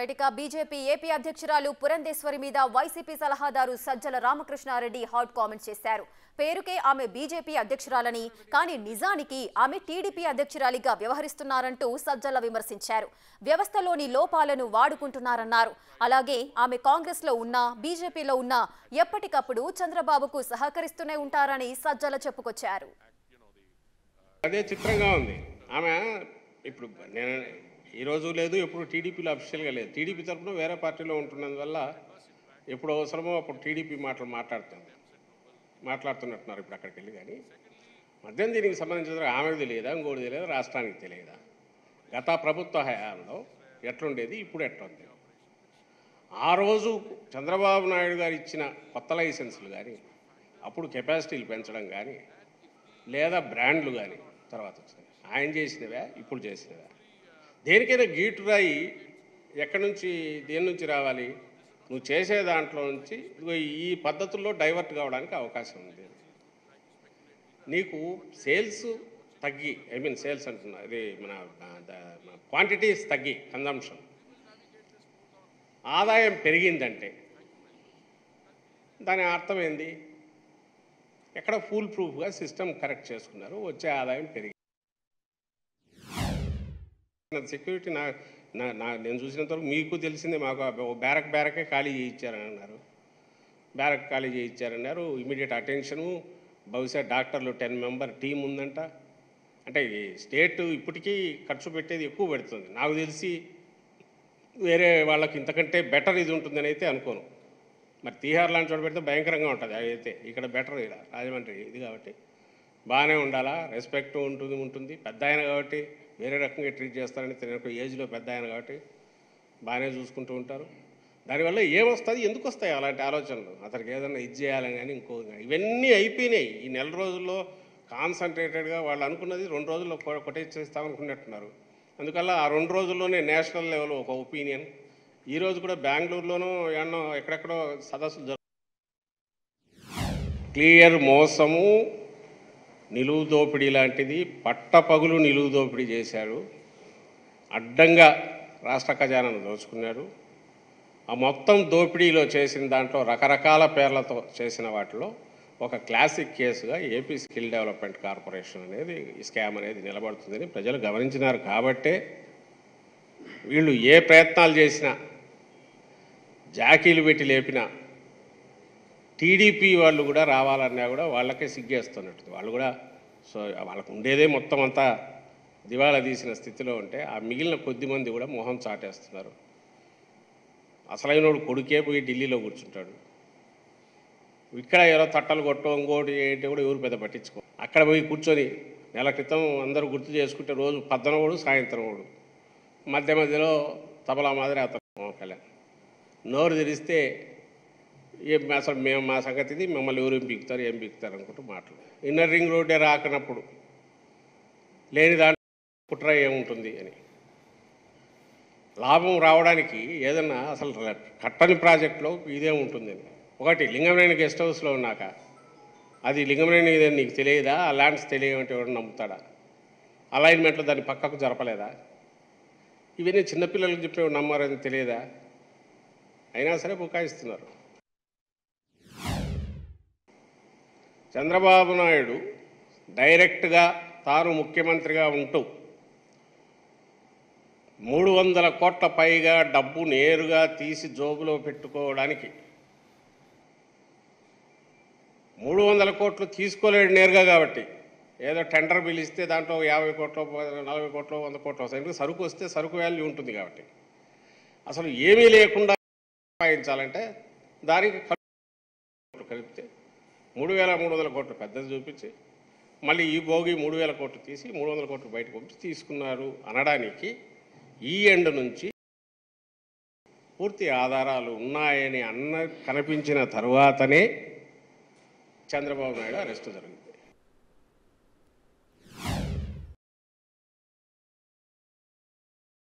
right ఇక BJP AP అధ్యక్షురాలు పురంధేశ్వరి మీద వైసీపీ సలహాదారు సజ్జల రామకృష్ణారెడ్డి హాట్ కామెంట్స్ చేశారు పేరుకే ఆమె బీజేపీ అధ్యక్షురాలని కానీ నిజానికి ఆమె టీడీపీ అధ్యక్షురాలిగా వ్యవహరిస్తున్నారంటూ సజ్జల విమర్శించారు వ్యవస్థలోని లోపాలను వాడుకుంటున్నారన్నారు అలాగే ఆమె కాంగ్రెస్ లో ఉన్నా బీజేపీలో ఉన్నా ఎప్పటికప్పుడు చంద్రబాబుకు సహకరిస్తూనే ఉంటారని సజ్జల చెప్పుకొచ్చారు అదే చిత్రంగా ఉంది ఆమె ఇప్పుడు నేను ఈ రోజు లేదు ఎప్పుడు టీడీపీలో అఫీషియల్గా లేదు టీడీపీ తరఫున వేరే పార్టీలో ఉంటున్నందువల్ల ఎప్పుడు అవసరమో అప్పుడు టీడీపీ మాటలు మాట్లాడుతుంది మాట్లాడుతున్నట్టున్నారు ఇప్పుడు అక్కడికి వెళ్ళి కానీ మద్యం దీనికి సంబంధించిన ఆమెకు తెలియదా ఇంకోటి తెలియదా రాష్ట్రానికి తెలియదా గత ప్రభుత్వ హయాంలో ఎట్లుండేది ఇప్పుడు ఎట్లుంది ఆ రోజు చంద్రబాబు నాయుడు గారు ఇచ్చిన కొత్త లైసెన్సులు కానీ అప్పుడు కెపాసిటీలు పెంచడం కానీ లేదా బ్రాండ్లు కానీ తర్వాత వచ్చినాయి ఆయన చేసినవే ఇప్పుడు చేసినవే దేనికైనా గీటురాయి ఎక్కడి నుంచి దేని నుంచి రావాలి నువ్వు చేసే దాంట్లో నుంచి ఇదిగో ఈ పద్ధతుల్లో డైవర్ట్ కావడానికి అవకాశం ఉంది నీకు సేల్స్ తగ్గి ఐ మీన్ సేల్స్ అంటున్నా ఇది మన క్వాంటిటీస్ తగ్గి కన్జంప్షన్ ఆదాయం పెరిగిందంటే దాని అర్థం ఏంది ఎక్కడ ఫుల్ ప్రూఫ్గా సిస్టమ్ కరెక్ట్ చేసుకున్నారు వచ్చే ఆదాయం పెరిగి సెక్యూరిటీ నా నా నా- నేను చూసినంత వరకు మీకు తెలిసిందే మాకు ఆ ఓ బ్యారక్ బ్యారకే ఖాళీ చేయించారని అన్నారు బ్యారక్ ఖాళీ చేయించారన్నారు ఇమీడియట్ అటెన్షను బహుశా డాక్టర్లు టెన్ మెంబర్ టీం ఉందంట అంటే ఈ స్టేట్ ఇప్పటికీ ఖర్చు పెట్టేది ఎక్కువ పెడుతుంది నాకు తెలిసి వేరే వాళ్ళకి ఇంతకంటే బెటర్ ఇది ఉంటుందని అయితే అనుకోను మరి తీహార్ లాంటి చోట పెడితే భయంకరంగా ఉంటుంది అవి అయితే ఇక్కడ బెటర్ ఇక్కడ రాజమండ్రి ఇది కాబట్టి బాగానే ఉండాలా రెస్పెక్ట్ ఉంటుంది ఉంటుంది పెద్ద ఆయన కాబట్టి వేరే రకంగా ట్రీట్ చేస్తారని తెలియక ఏజ్లో పెద్ద ఆయన కాబట్టి బాగానే చూసుకుంటూ ఉంటారు దానివల్ల ఏమొస్తుంది ఎందుకు వస్తాయి అలాంటి ఆలోచనలు అతనికి ఏదైనా ఇది చేయాలని కానీ ఇంకో ఇవన్నీ అయిపోయినాయి ఈ నెల రోజుల్లో కాన్సన్ట్రేటెడ్గా వాళ్ళు అనుకున్నది రెండు రోజుల్లో కొ- కొట్టేసేస్తామనుకున్నట్టున్నారు అందువల్ల ఆ రెండు రోజుల్లోనే నేషనల్ లెవెల్ ఒక ఒపీనియన్ ఈ రోజు కూడా బెంగళూరులోనూ ఎన్నో ఎక్కడెక్కడో సదస్సులు జరు క్లియర్ మోసము నిలువు దోపిడీ లాంటిది పట్టపగులు నిలువు దోపిడీ చేశాడు అడ్డంగా రాష్ట్ర ఖజానాను దోచుకున్నాడు ఆ మొత్తం దోపిడీలో చేసిన దాంట్లో రకరకాల పేర్లతో చేసిన వాటిలో ఒక క్లాసిక్ కేసుగా ఏపీ స్కిల్ డెవలప్మెంట్ కార్పొరేషన్ అనేది ఈ స్కామ్ అనేది నిలబడుతుందని ప్రజలు గమనించినారు కాబట్టే వీళ్ళు ఏ ప్రయత్నాలు చేసినా జాకీలు పెట్టి లేపినా టీడీపీ వాళ్ళు కూడా రావాలన్నా కూడా వాళ్ళకే సిగ్గేస్తున్నట్టు వాళ్ళు కూడా సో వాళ్ళకు ఉండేదే మొత్తం అంతా దివాళా తీసిన స్థితిలో ఉంటే ఆ మిగిలిన కొద్ది మంది కూడా మొహం చాటేస్తున్నారు అసలైనోడు కొడుకే పోయి ఢిల్లీలో కూర్చుంటాడు ఇక్కడ ఏదో తట్టలు కొట్టడం ఇంకోటి ఏంటి కూడా ఎవరు పెద్ద పట్టించుకో అక్కడ పోయి కూర్చొని నెల క్రితం అందరూ గుర్తు చేసుకుంటే రోజు పద్దనోడు సాయంత్రం ఓడు మధ్య మధ్యలో తబలా మాదిరి అతను పవన్ కళ్యాణ్ నోరు తెరిస్తే ఏం అసలు మేము మా సంగతి ఇది మిమ్మల్ని ఎవరు ఏం పీకుతారు ఏం పీకుతారు అనుకుంటూ మాటలు ఇన్నర్ రింగ్ రోడ్డే రాకనప్పుడు లేని దాంట్లో కుట్ర ఏముంటుంది అని లాభం రావడానికి ఏదన్నా అసలు కట్టని ప్రాజెక్టులో ఇదే ఉంటుందని ఒకటి లింగమనేని గెస్ట్ హౌస్లో ఉన్నాక అది లింగమనేని ఇదని నీకు తెలియదా ఆ ల్యాండ్స్ తెలియమంటే ఎవరు నమ్ముతాడా అలైన్మెంట్లో దాన్ని పక్కకు జరపలేదా ఇవన్నీ చిన్నపిల్లలకు చెప్పి నమ్మారని తెలియదా అయినా సరే బుకాయిస్తున్నారు చంద్రబాబు నాయుడు డైరెక్ట్గా తాను ముఖ్యమంత్రిగా ఉంటూ మూడు వందల కోట్ల పైగా డబ్బు నేరుగా తీసి జోబులో పెట్టుకోవడానికి మూడు వందల కోట్లు తీసుకోలేడు నేరుగా కాబట్టి ఏదో టెండర్ బిల్ ఇస్తే దాంట్లో యాభై కోట్లు నలభై కోట్లు వంద కోట్లు వస్తాయి ఎందుకంటే సరుకు వస్తే సరుకు వాల్యూ ఉంటుంది కాబట్టి అసలు ఏమీ లేకుండా సంపాదించాలంటే దానికి ఖర్చు కలిపితే మూడు వేల మూడు వందల కోట్లు పెద్దది చూపించి మళ్ళీ ఈ భోగి మూడు వేల కోట్లు తీసి మూడు వందల కోట్లు బయటకు పంపించి తీసుకున్నారు అనడానికి ఈ ఎండ్ నుంచి పూర్తి ఆధారాలు ఉన్నాయని అన్న కనిపించిన తరువాతనే చంద్రబాబు నాయుడు అరెస్టు జరిగింది